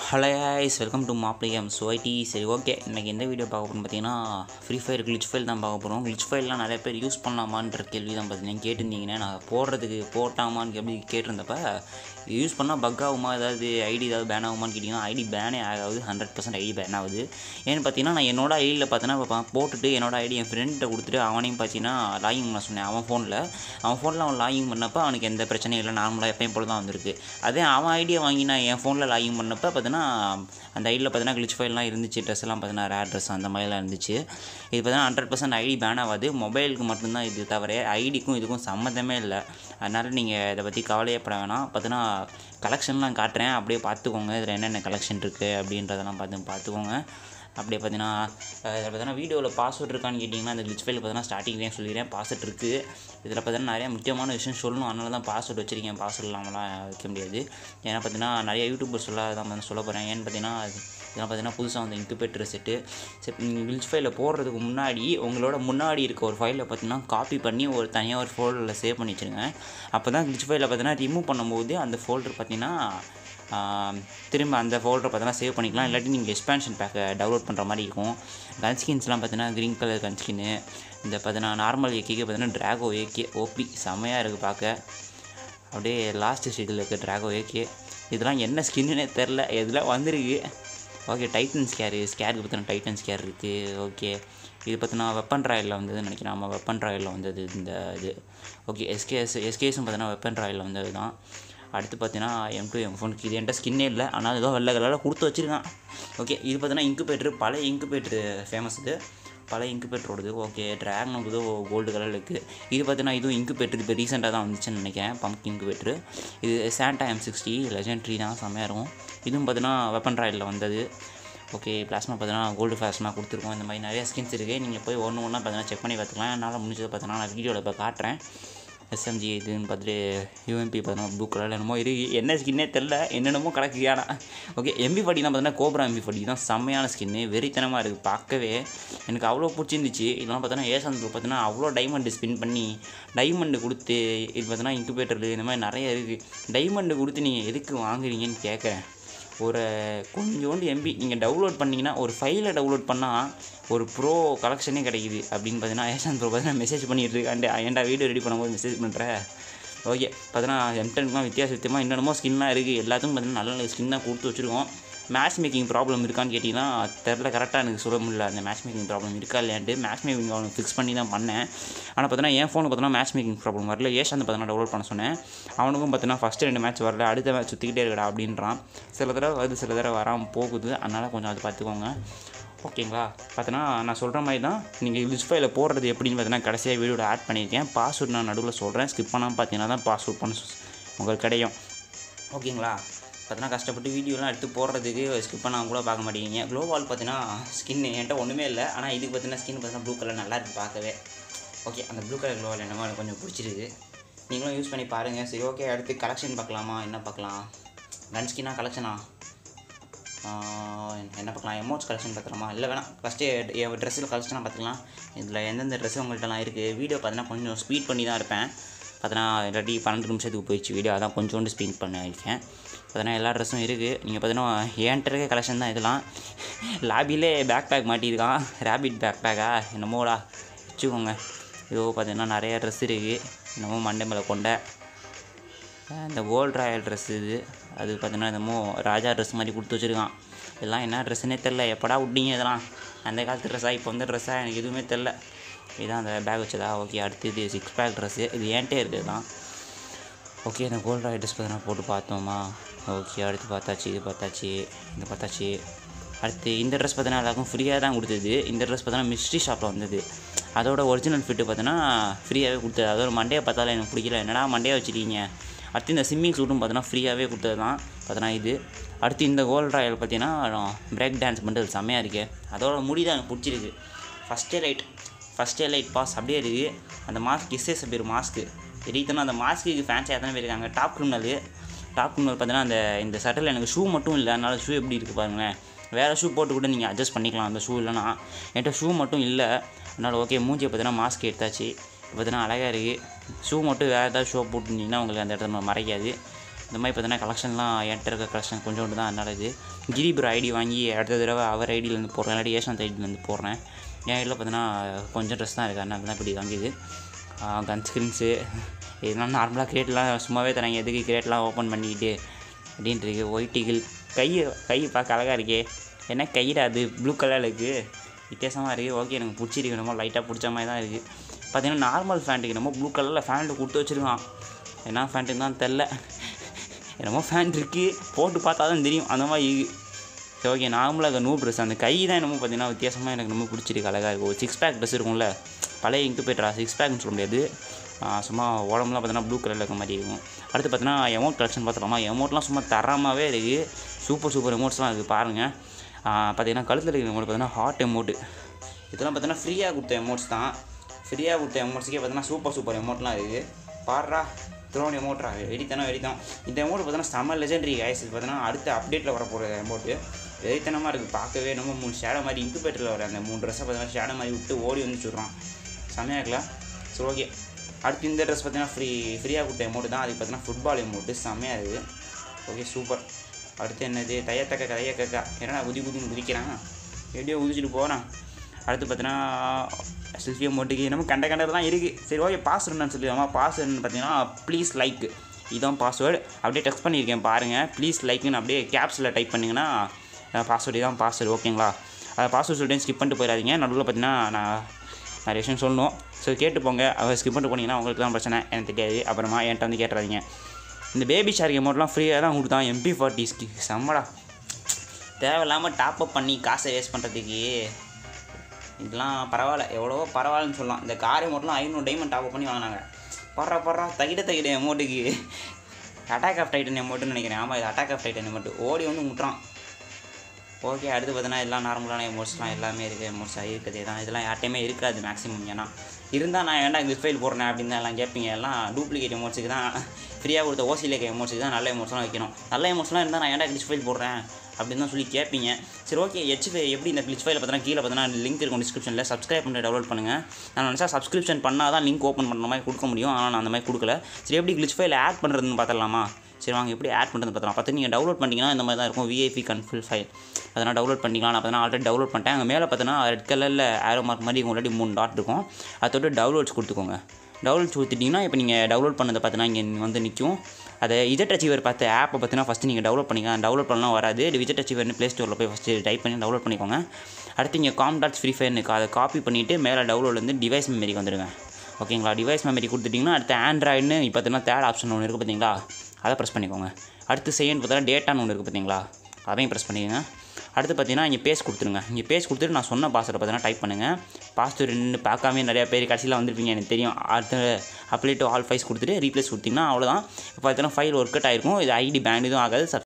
hello ஐஸ் welcome to மாப்ளியம் சுவைட்டி சரி ஓகே இன்றைக்கி எந்த வீடியோ பார்க்க போகிறோம் பார்த்தீங்கன்னா ஃப்ரீ ஃபயர் glitch ஃபைல் தான் பார்க்க போகிறோம் glitch ஃபைல்லாம் நிறைய பேர் யூஸ் பண்ணலாமான்ற கேள்வி தான் பார்த்தீங்கன்னா கேட்டிருந்தீங்கன்னா நான் போடுறதுக்கு போட்டாமான்னு எப்படி கேட்டிருந்தப்ப யூஸ் பண்ணால் பக் ஆகுமா ஏதாவது ஐடி ஏதாவது பேன் ஆகுமான்னு கேட்டிங்கன்னா ஐடி பேனே ஆகாது ஹண்ட்ரட் பர்சன்ட் ஐடி பேன் ஆகுது ஏன்னு பார்த்தீங்கன்னா நான் என்னோட ஐடியில் பார்த்தீங்கன்னா இப்போ போட்டுட்டு என்னோட ஐடி என் ஃப்ரெண்ட்டை கொடுத்துட்டு அவனையும் பார்த்தீங்கன்னா லாகிங் பண்ண சொன்னேன் அவன் ஃபோனில் அவன் ஃபோனில் அவன் லாகிங் பண்ணப்போ அவனுக்கு எந்த பிரச்சனையும் இல்லை நார்மலாக எப்பயும் போல தான் வந்திருக்கு அதே அவன் ஐடியை வாங்கி நான் என் ஃபோனில் லாகிங் பண்ணப்போ பார்த்தீங்கன்னா அந்த ஐடியில் பார்த்தீங்கன்னா glitch ஃபைல்லாம் இருந்துச்சு ட்ரெஸ் எல்லாம் பார்த்தீங்கன்னா ரேர் ட்ரெஸ் அந்த மாதிரிலாம் இருந்துச்சு இது பார்த்தீங்கன்னா ஹண்ட்ரட் பர்சன்ட் ஐடி பேன் ஆகாது மொபைலுக்கு மட்டும்தான் இது தவிர ஐடிக்கும் இதுக்கும் சம்மந்தமே இல்லை அதனால் நீங்கள் இதை பற்றி கவலையப்பட வேணாம் பார்த்தீங்கன்னா கலெக்ஷன்லாம் காட்டுறேன் அப்படியே பார்த்துக்கோங்க இதில் என்னென்ன கலெக்ஷன் இருக்குது அப்படின்றதெல்லாம் பார்த்து பார்த்துக்கோங்க அப்படியே பார்த்தீங்கன்னா இதில் பார்த்தீங்கன்னா வீடியோவில் பாஸ்வேர்ட் இருக்கான்னு கேட்டிங்கன்னா அந்த glitch ஃபைல் பார்த்தீங்கன்னா ஸ்டார்டிங்லேயே சொல்லிடுறேன் பாஸ்வேர்ட் இருக்குது இதில் பார்த்தீங்கன்னா நிறைய முக்கியமான விஷயம் சொல்லணும் அதனால தான் பாஸ்வேர்ட் வச்சிருக்கேன் பாஸ்வேர்ட் இல்லாமலாம் வைக்க முடியாது ஏன்னா பார்த்தீங்கன்னா நிறைய யூடியூபர் சொல்ல தான் வந்து சொல்ல போகிறேன் ஏன்னு பார்த்தீங்கன்னா அது- இதெல்லாம் பார்த்தீங்கன்னா புதுசாக வந்து இன்குபேட்டர் செட்டு சரி நீங்கள் glitch ஃபைலில் போடுறதுக்கு முன்னாடி உங்களோட முன்னாடி இருக்க ஒரு ஃபைலை பார்த்தீங்கன்னா காப்பி பண்ணி ஒரு தனியாக ஒரு ஃபோல்டரில் சேவ் பண்ணி வச்சுருங்க அப்போ தான் glitch ஃபைலில் பார்த்தீங்கன்னா ரிமூவ் பண்ணும்போது அந்த ஃபோல்டர் பார்த்தீங்கன்னா ஆம், திரும்ப அந்த ஃபோல்டரை பார்த்தீங்கன்னா சேவ் பண்ணிக்கலாம் இல்லாட்டி நீங்கள் எக்ஸ்பேன்ஷன் பேக்கை டவுன்லோட் பண்ணுற மாதிரி இருக்கும் கன் ஸ்கின்ஸ்லாம் பார்த்தீங்கன்னா க்ரீன் கலர் கன் ஸ்கின்னு இந்த பார்த்தீங்கன்னா நார்மல் ஏகேக்கு பார்த்தீங்கன்னா ட்ராகோ ஏகே ஓபி செம்மையாக இருக்குது பார்க்க அப்படியே லாஸ்ட் ஸ்டேஜில் இருக்க ட்ராகோ ஏகே இதெல்லாம் என்ன ஸ்கின்னுனே தெரில இதெல்லாம் வந்திருக்கு ஓகே டைட்டன் ஸ்கேரு ஸ்கேருக்கு பார்த்தீங்கன்னா டைட்டன் ஸ்கேர் இருக்குது ஓகே இது பார்த்தீங்கன்னா வெப்பன் ட்ராயலில் வந்ததுன்னு நினைக்கிறேன் ஆமாம் வெப்பன் ட்ராயலில் வந்தது இந்த இது ஓகே எஸ்கேஎஸ் எஸ்கேஎஸும் பார்த்தீங்கன்னா வெப்பன் ட்ராயலில் வந்தது தான் அடுத்து பார்த்தீங்கன்னா எம் டூ எம் ஃபோனுக்கு இது என்கிட்ட ஸ்கின்னே இல்லை ஆனால் ஏதோ வெள்ளை கலரில் கொடுத்து வச்சுருக்கான் ஓகே இது பார்த்தீங்கன்னா இன்குபேட்ரு பழைய இன்குபேட்ரு ஃபேமஸ் இது பழைய இன்குபேட்டரோடது ஓகே ட்ராகனுக்கு ஏதோ கோல்டு கலரில் இருக்குது இது பார்த்தீங்கன்னா இதுவும் இன்குபேட்டர் இப்போ ரீசெண்டாக தான் வந்துச்சுன்னு நினைக்கிறேன் பம்ப் இன்குபேட்ரு இது சாண்டா எம் சிக்ஸ்டி லெஜெண்ட்ரி தான் செம்மையாக இருக்கும் இதுவும் பார்த்தீங்கன்னா வெப்பன் ராயலில் வந்தது ஓகே பிளாஸ்மா பார்த்தீங்கன்னா கோல்டு ஃபிளாஸ்மா கொடுத்துருக்கோம் இந்த மாதிரி நிறைய ஸ்கின்ஸ் இருக்குது நீங்கள் போய் ஒன்று ஒன்றா பார்த்தீங்கன்னா செக் பண்ணி பார்த்துக்கலாம் என்னால் முடிஞ்சது பார்த்தீங்கன்னா நான் வீடியோவில் இப்போ காட்டுறேன் எஸ்எம்ஜி இதுன்னு பார்த்துட்டு யூஎம்பி பார்த்தீங்கன்னா ப்ளூ கலரில் என்னமோ இருக்கு என்ன ஸ்கின்னே தெரில என்னென்னமோ கிடக்கு ஏன்னா ஓகே எம்பி ஃபார்ட்டி தான் பார்த்தீங்கன்னா கோப்ரா எம்பி ஃபார்ட்டி தான் செம்மையான ஸ்கின்னு வெறித்தனமாக இருக்குது பார்க்கவே எனக்கு அவ்வளோ பிடிச்சிருந்துச்சு இதெல்லாம் பார்த்தீங்கன்னா ஏசாந்த் ப்ரோ பார்த்தீங்கன்னா அவ்வளோ டைமண்டு ஸ்பின் பண்ணி டைமண்டு கொடுத்து இது பார்த்தீங்கன்னா இன்குபேட்டர் இந்த மாதிரி நிறைய இருக்குது டைமண்டு கொடுத்து நீங்கள் எதுக்கு வாங்குறீங்கன்னு கேட்குறேன் ஒரு கொஞ்சோண்டு எம்பி நீங்கள் டவுன்லோட் பண்ணிங்கன்னா ஒரு ஃபைலை டவுன்லோட் பண்ணால் ஒரு ப்ரோ கலெக்ஷனே கிடைக்குது அப்படின்னு பார்த்தீங்கன்னா ஏஷாந்த் ப்ரோ பார்த்தீங்கன்னா மெசேஜ் பண்ணிட்டு இருக்காண்டு ஏன்டா வீடியோ ரெடி பண்ணும்போது மெசேஜ் பண்ணுறேன் ஓகே பார்த்தீங்கன்னா எம்டென்க்குலாம் வித்தியாச வித்தியமாக என்னென்னமோ ஸ்கின்லாம் இருக்குது எல்லாத்துக்கும் பார்த்தீங்கன்னா நல்ல நல்ல ஸ்கின் தான் கொடுத்து வச்சுருக்கோம் மேட்ச் மேக்கிங் ப்ராப்ளம் இருக்கான்னு கேட்டிங்கன்னா தெரில கரெக்டாக எனக்கு சொல்ல முடியல அந்த மேட்ச் மேக்கிங் ப்ராப்ளம் இருக்கா இல்லையான்ட்டு மேட்ச் மேக்கிங் ப்ராப்ளம் ஃபிக்ஸ் பண்ணி தான் பண்ணேன் ஆனால் பார்த்தீங்கன்னா என் ஃபோனுக்கு பார்த்தீங்கன்னா மேட்ச் மேக்கிங் ப்ராப்ளம் வரல ஏஷாந்த் பார்த்தீங்கன்னா டவுன்லோட் பண்ண சொன்னேன் அவனுக்கும் பார்த்தீங்கன்னா ஃபஸ்ட்டு ரெண்டு மேட்ச் வரல அடுத்த மேட்ச் சுற்றிக்கிட்டே இருக்கடா அப்படின்றான் சில தடவை வருது சில தடவை வராமல் போகுது அதனால் கொஞ்சம் அது பார்த்துக்கோங்க ஓகேங்களா பார்த்தீங்கன்னா நான் சொல்கிற மாதிரி தான் நீங்கள் லிஸ்ட் ஃபைலில் போடுறது எப்படின்னு பார்த்தீங்கன்னா கடைசியாக வீடியோட ஆட் பண்ணியிருக்கேன் பாஸ்வேர்ட் நான் நடுவில் சொல்கிறேன் ஸ்கிப் பண்ணாமல் பார்த்தீங்கன்னா தான் பாஸ்வேர்ட் பண்ண சொ- உங்களுக்கு கிடைக்கும் ஓகேங்களா பார்த்தீங்கன்னா கஷ்டப்பட்டு வீடியோலாம் எடுத்து போடுறதுக்கு ஸ்கிப் பண்ணாமல் கூட பார்க்க மாட்டேங்கிறீங்க க்ளோவால் பார்த்தீங்கன்னா ஸ்கின் என்கிட்ட ஒன்றுமே இல்லை ஆனால் இதுக்கு பார்த்தீங்கன்னா ஸ்கின் பார்த்தீங்கன்னா ப்ளூ கலர் நல்லா இருக்கு பார்க்கவே ஓகே அந்த ப்ளூ கலர் க்ளோவால் என்னமோ எனக்கு கொஞ்சம் பிடிச்சிருக்கு நீங்களும் யூஸ் பண்ணி பாருங்கள் சரி ஓகே அடுத்து கலெக்ஷன் பார்க்கலாமா என்ன பார்க்கலாம் கன் ஸ்கின்னா கலெக்ஷனா என்ன பார்க்கலாம் எமோட்ஸ் கலெக்ஷன் பார்த்துலாமா இல்லை வேணாம் ஃபஸ்ட்டு என் ட்ரெஸ்ஸில் கலெக்ஷனாக பார்த்துக்கலாம் இதில் எந்தெந்த ட்ரெஸ் உங்கள்கிட்டலாம் இருக்குது வீடியோ பார்த்தீங்கன்னா கொஞ்சம் ஸ்பீட் பண்ணி தான் இருப்பேன் பார்த்தீங்கன்னா இல்லாட்டி பன்னெண்டு நிமிஷத்துக்கு போயிடுச்சு வீடியோ அதான் கொஞ்சோண்டு ஸ்பீட் பண்ணியிருக்கேன் பார்த்தீங்கன்னா எல்லா ட்ரெஸ்ஸும் இருக்குது நீங்கள் பார்த்தீங்கன்னா என்கிட்ட இருக்க கலெக்ஷன் தான் இதெல்லாம் லாபிலே பேக் பேக் மாட்டியிருக்கான் ரேபிட் பேக் பேக்கா என்னமோடா வச்சுக்கோங்க இதோ பார்த்தீங்கன்னா நிறைய ட்ரெஸ் இருக்குது என்னமோ மண்டை மேலே கொண்ட இந்த கோல்ட் ராயல் ட்ரெஸ் இது அது பார்த்தீங்கன்னா என்னமோ ராஜா ட்ரெஸ் மாதிரி கொடுத்து வச்சுருக்கான் இதெல்லாம் என்ன ட்ரெஸ்ஸுனே தெரில எப்படா விட்டீங்க இதெல்லாம் அந்த காலத்து ட்ரெஸ்ஸாக இப்போ வந்து ட்ரெஸ்ஸாக எனக்கு எதுவுமே தெரில இதான் அந்த பேக் வச்சதா ஓகே அடுத்து இது சிக்ஸ் பேக் ட்ரெஸ்ஸு இது ஏன்ட்டே இருக்குது தான் ஓகே இந்த கோல்ட் ராயல் ட்ரெஸ் பார்த்தீங்கன்னா போட்டு பார்த்தோமா ஓகே அடுத்து பார்த்தாச்சு இது பார்த்தாச்சு இது பார்த்தாச்சு அடுத்து இந்த ட்ரெஸ் பார்த்தீங்கன்னா எல்லாருக்கும் ஃப்ரீயாக தான் கொடுத்தது இந்த ட்ரெஸ் பார்த்தீங்கன்னா மிஸ்ட்ரி ஷாப்பில் வந்தது அதோட ஒரிஜினல் ஃபிட்டு பார்த்தீங்கன்னா ஃப்ரீயாகவே கொடுத்தது அதோட மண்டையை பார்த்தாலும் எனக்கு பிடிக்கல என்னடா மண்டையை வச்சுருக்கீங்க அடுத்து இந்த ஸ்விம்மிங் சூட்டும் பார்த்தீங்கன்னா ஃப்ரீயாகவே கொடுத்தது தான் பார்த்தீங்கன்னா இது அடுத்து இந்த கோல்ட் ராயல் பார்த்தீங்கன்னா பிரேக் டான்ஸ் பண்ணுறது செம்மையாக இருக்கு அதோட முடி தான் எனக்கு பிடிச்சிருக்கு ஃபஸ்ட்டே லைட் ஃபஸ்ட்டே லைட் பாஸ் அப்படியே இருக்குது அந்த மாஸ்க் எஸ்எஸ் பேர் மாஸ்க்கு ரீத்தனா அந்த மாஸ்க்கு ஃபேன்ஸாக எத்தனை பேர் இருக்காங்க டாப் கிரிமினல் டாப் கிரிமினல் பார்த்தீங்கன்னா அந்த இந்த சட்டில் எனக்கு ஷூ மட்டும் இல்லை அதனால ஷூ எப்படி இருக்குது பாருங்களேன் வேறு ஷூ போட்டு கூட நீங்கள் அட்ஜஸ்ட் பண்ணிக்கலாம் அந்த ஷூ இல்லைனா என்கிட்ட ஷூ மட்டும் இல்லை அதனால் ஓகே மூஞ்சியை பார்த்தீங்கன்னா மாஸ்க் எடுத்தாச்சு பார்த்தீங்கன்னா அழகாக இருக்குது ஷூ மட்டும் வேறு ஏதாவது ஷூ போட்டுருந்தீங்கன்னா உங்களுக்கு அந்த இடத்துல மறைக்காது இந்த மாதிரி பார்த்தீங்கன்னா கலெக்ஷன்லாம் என்கிட்ட இருக்க கலெக்ஷன் கொஞ்சோண்டு தான் அதனால இது கிரி ப்ரோ ஐடி வாங்கி அடுத்த தடவை அவர் ஐடியிலேருந்து போடுறேன் இல்லாட்டி ஏஷாந்த் ஐடியிலேருந்து போடுறேன் என் ஐடியில் பார்த்தீங்கன்னா கொஞ்சம் ட்ரெஸ் தான் இருக்குது அதனால தான் இப்படி வாங்கிது கன் ஸ்க்ரீன்ஸு இதெல்லாம் நார்மலாக கிரேட்லாம் சும்மாவே தராங்க எதுக்கு கிரேட்லாம் ஓப்பன் பண்ணிக்கிட்டு அப்படின்ட்டு இருக்கு ஒயிட் ஈகிள் கை கை பார்க்க அழகாக இருக்கே என்ன கையில் அது ப்ளூ கலரில் இருக்குது வித்தியாசமாக இருக்குது ஓகே எனக்கு பிடிச்சிருக்கு என்னமோ லைட்டாக பிடிச்ச மாதிரி தான் இருக்குது பார்த்தீங்கன்னா நார்மல் ஃபேண்ட்டுக்கு என்னமோ ப்ளூ கலரில் ஃபேண்ட்டு கொடுத்து வச்சுருக்கான் என்ன ஃபேண்ட்டுன்னு தான் தெரில என்னமோ ஃபேண்ட் இருக்குது போட்டு பார்த்தா தான் தெரியும் அந்த மாதிரி இருக்குது சரி ஓகே நார்மலாக நூ ட்ரெஸ் அந்த கை தான் என்னமோ பார்த்தீங்கன்னா வித்தியாசமாக எனக்கு ரொம்ப பிடிச்சிருக்கு அழகாக இருக்கும் ஒரு சிக்ஸ் பேக் ட்ரெஸ் இருக்கும்ல பழைய இங்கு போய்ட்ரா சிக்ஸ் பேக்னு சொல்ல முடியாது ஆ, சும்மா உடம்புலாம் பார்த்தீங்கன்னா ப்ளூ கலரில் இருக்க மாதிரி இருக்கும் அடுத்து பார்த்தீங்கன்னா எமௌண்ட் கலெக்ஷன் பார்த்துலாமா எமௌண்ட்லாம் சும்மா தரமாகவே இருக்குது சூப்பர் சூப்பர் எமௌண்ட்ஸ்லாம் இருக்குது பாருங்கள் பார்த்தீங்கன்னா கழுத்தில் இருக்கிற எமௌண்ட் பார்த்தீங்கன்னா ஹாட் எமௌண்ட்டு இதெல்லாம் பார்த்தீங்கன்னா ஃப்ரீயாக கொடுத்த எமௌண்ட்ஸ் தான் ஃப்ரீயாக கொடுத்த எமௌண்ட்ஸுக்கே பார்த்தீங்கன்னா சூப்பர் சூப்பர் எமௌண்ட்லாம் இருக்குது பாடுறா த்ரோன் எமௌண்ட்ரா வெறித்தனம் வெறித்தனம் இந்த எமௌண்ட் பார்த்தீங்கன்னா செம்ம லெஜெண்டரி கைஸ் இது பார்த்தீங்கன்னா அடுத்த அப்டேட்டில் வரப்போகிற எமௌண்ட்டு வெறித்தனமாக இருக்குது பார்க்கவே நம்ம மூணு ஷேடோ மாதிரி இன்குபேட்டரில் வர அந்த மூணு ட்ரெஸ்ஸை பார்த்தீங்கன்னா ஷேடோ மாதிரி விட்டு ஓடி வந்து சொல்கிறான் செம்மையாக இருக்கலாம் சரி ஓகே அடுத்து இந்த ட்ரெஸ் பார்த்தீங்கன்னா ஃப்ரீ ஃப்ரீயாக கொடுத்த எமௌண்ட் தான் அதுக்கு பார்த்தீங்கன்னா ஃபுட்பால் எமௌண்ட்டு செம்மையாக இருக்குது ஓகே சூப்பர் அடுத்து என்னது தையத்தக்க கதைய கக்கா என்னடா குதி குதின்னு குதிக்கிறான் எப்படியோ குதிச்சுட்டு போகிறான் அடுத்து பார்த்தீங்கன்னா செல்ஃபி அமௌண்ட்டுக்கு நம்ம கண்ட கண்டது தான் இருக்குது சரி ஓகே பாஸ்வேர்டுன்னு சொல்லிடுவாமா பாஸ்வேர்டுன்னு பார்த்தீங்கன்னா ப்ளீஸ் லைக் இதுதான் பாஸ்வேர்டு அப்படியே டெக்ஸ்ட் பண்ணியிருக்கேன் பாருங்கள் ப்ளீஸ் லைக்குன்னு அப்படியே கேப்ஸில் டைப் பண்ணிங்கன்னா பாஸ்வேர்டு தான் பாஸ்வேர்டு ஓகேங்களா அதை பாஸ்வேர்டு சொல்லிட்டு ஸ்கிப் பண்ணிட்டு போயிடாதீங்க நடுவில் பார்த்தீங்கன்னா நான் நிறைய விஷயம் சொல்லணும் ஸோ கேட்டு போங்க அவர் ஸ்கிப் பண்ணிட்டு போனீங்கன்னா உங்களுக்கு தான் பிரச்சனை எனக்கு தெரியாது அப்புறமா என்கிட்ட வந்து கேட்டுறாதீங்க இந்த பேபி ஷார்க் அமௌண்ட்லாம் ஃப்ரீயாக தான் கொடுத்தான் எம்பி ஃபார்ட்டிஸ்க்கு செம்மடா தேவையில்லாமல் டாப் அப் பண்ணி காசை வேஸ்ட் பண்ணுறதுக்கு இதெல்லாம் பரவாயில்ல எவ்வளவோ பரவாயில்லன்னு சொல்லலாம் இந்த கார் அமௌண்ட்லாம் ஐநூறு டைமண்ட் டாப் அப் பண்ணி வாங்கினாங்க படுறா படுறா தகிட தகிட அமௌண்ட்டுக்கு அட்டாக் ஆஃப் டைட்டன் அமௌண்ட்டுன்னு நினைக்கிறேன் ஆமாம் இது அட்டாக் ஆஃப் டைட்டன் அமௌண்ட் ஓடி வந்து முட்டுறான் ஓகே அடுத்து பார்த்தீங்கன்னா எல்லாம் நார்மலான எமோட்ஸ்லாம் எல்லாமே இருக்குது எமோட்ஸாக இருக்குது தான் இதெல்லாம் யார்ட்டையுமே இருக்காது மேக்ஸிமம் ஏன்னா இருந்தால் நான் ஏன்டா கிஃப்ட் ஃபைல் போடுறேன் அப்படின்னு தான் எல்லாம் கேட்பீங்க எல்லாம் டூப்ளிகேட் எமோட்ஸுக்கு தான் ஃப்ரீயாக கொடுத்த ஓசியில் இருக்க எமோட்ஸுக்கு தான் நல்ல எமோட்ஸ்லாம் வைக்கணும் நல்ல எமோட்ஸ்லாம் இருந்தால் நான் ஏன்டா கிளிச் ஃபைல் போடுறேன் அப்படின்னு தான் சொல்லி கேட்பீங்க சரி ஓகே ஹெச் ஃபை எப்படி இந்த கிளிச் ஃபைல் பார்த்தீங்கன்னா கீழே பார்த்தீங்கன்னா லிங்க் இருக்கும் டிஸ்கிரிப்ஷனில் சப்ஸ்கிரைப் பண்ணி டவுன்லோட் பண்ணுங்கள் நான் நினச்சா சப்ஸ்கிரிப்ஷன் பண்ணால் தான் லிங்க் ஓப்பன் பண்ணுற மாதிரி கொடுக்க முடியும் ஆனால் நான் அந்த மாதிரி கொடுக்கல சரி எப்படி கிளிச் ஃபைல் ஆட் பண்ணுறதுன்னு பார்த்துடலாமா சரி வாங்க எப்படி ஆட் பண்ணுறது பார்த்தலாம் பார்த்து நீங்கள் டவுன்லோட் பண்ணிங்கன்னா இந்த மாதிரி தான் இருக்கும் விஐபி கன்ஃபில் ஃபைல் அதனால் டவுன்லோட் பண்ணிக்கலாம் நான் பார்த்தீங்கன்னா ஆல்ரெடி டவுன்லோட் பண்ணிட்டேன் அங்கே மேலே பார்த்தீங்கன்னா ரெட் கலரில் ஆரோ மார்க் மாதிரி ஆல்ரெடி மூணு டாட் இருக்கும் அதை தொட்டு டவுன்லோட்ஸ் கொடுத்துக்கோங்க டவுன்லோட்ஸ் கொடுத்துட்டிங்கன்னா இப்போ நீங்கள் டவுன்லோட் பண்ணதை பார்த்தீங்கன்னா இங்கே வந்து நிற்கும் அதை விஜட் அச்சீவர் பார்த்து ஆப்பை பார்த்தீங்கன்னா ஃபஸ்ட்டு நீங்கள் டவுன்லோட் பண்ணிக்கலாம் டவுன்லோட் பண்ணலாம் வராது விஜட் அச்சீவர்னு ப்ளே ஸ்டோரில் போய் ஃபஸ்ட்டு டைப் பண்ணி டவுன்லோட் பண்ணிக்கோங்க அடுத்து இங்கே காம் டாட்ஸ் ஃப்ரீ ஃபயர்னு அதை காப்பி பண்ணிவிட்டு மேலே டவுன்லோட்லேருந்து டிவைஸ் மெமரிக்கு வந்துடுங்க ஓகேங்களா டிவைஸ் மெமரி கொடுத்துட்டிங்கன்னா அடுத்து ஆண்ட்ராய்டுன்னு இப்போ பார்த்தீங்கன்னா தேர்ட் ஆப்ஷன் ஒன்று இருக்குது பார்த்தீங்களா அதை ப்ரெஸ் பண்ணிக்கோங்க அடுத்து செகண்ட் பார்த்தீங்கன்னா டேட்டான்னு ஒன்று இருக்குது பார்த்தீங்களா அதையும் ப்ரெஸ் பண்ணிக்கோங்க அடுத்து பார்த்தீங்கன்னா இங்கே பேஸ் கொடுத்துருங்க இங்கே பேஸ் கொடுத்துட்டு நான் சொன்ன பாஸ்வேர்டை பார்த்தீங்கன்னா டைப் பண்ணுங்கள் பாஸ்வேர்டு ரெண்டு பார்க்காம நிறையா பேர் கடைசியில் வந்திருப்பீங்க எனக்கு தெரியும் அடுத்து அப்ளை டு ஆல் ஃபைஸ் கொடுத்துட்டு ரீப்ளேஸ் கொடுத்தீங்கன்னா அவ்வளோதான் இப்போ பார்த்தீங்கன்னா ஃபைல் ஒர்க் அவுட் ஆயிருக்கும் இது ஐடி பேண்ட் எதுவும் ஆகாது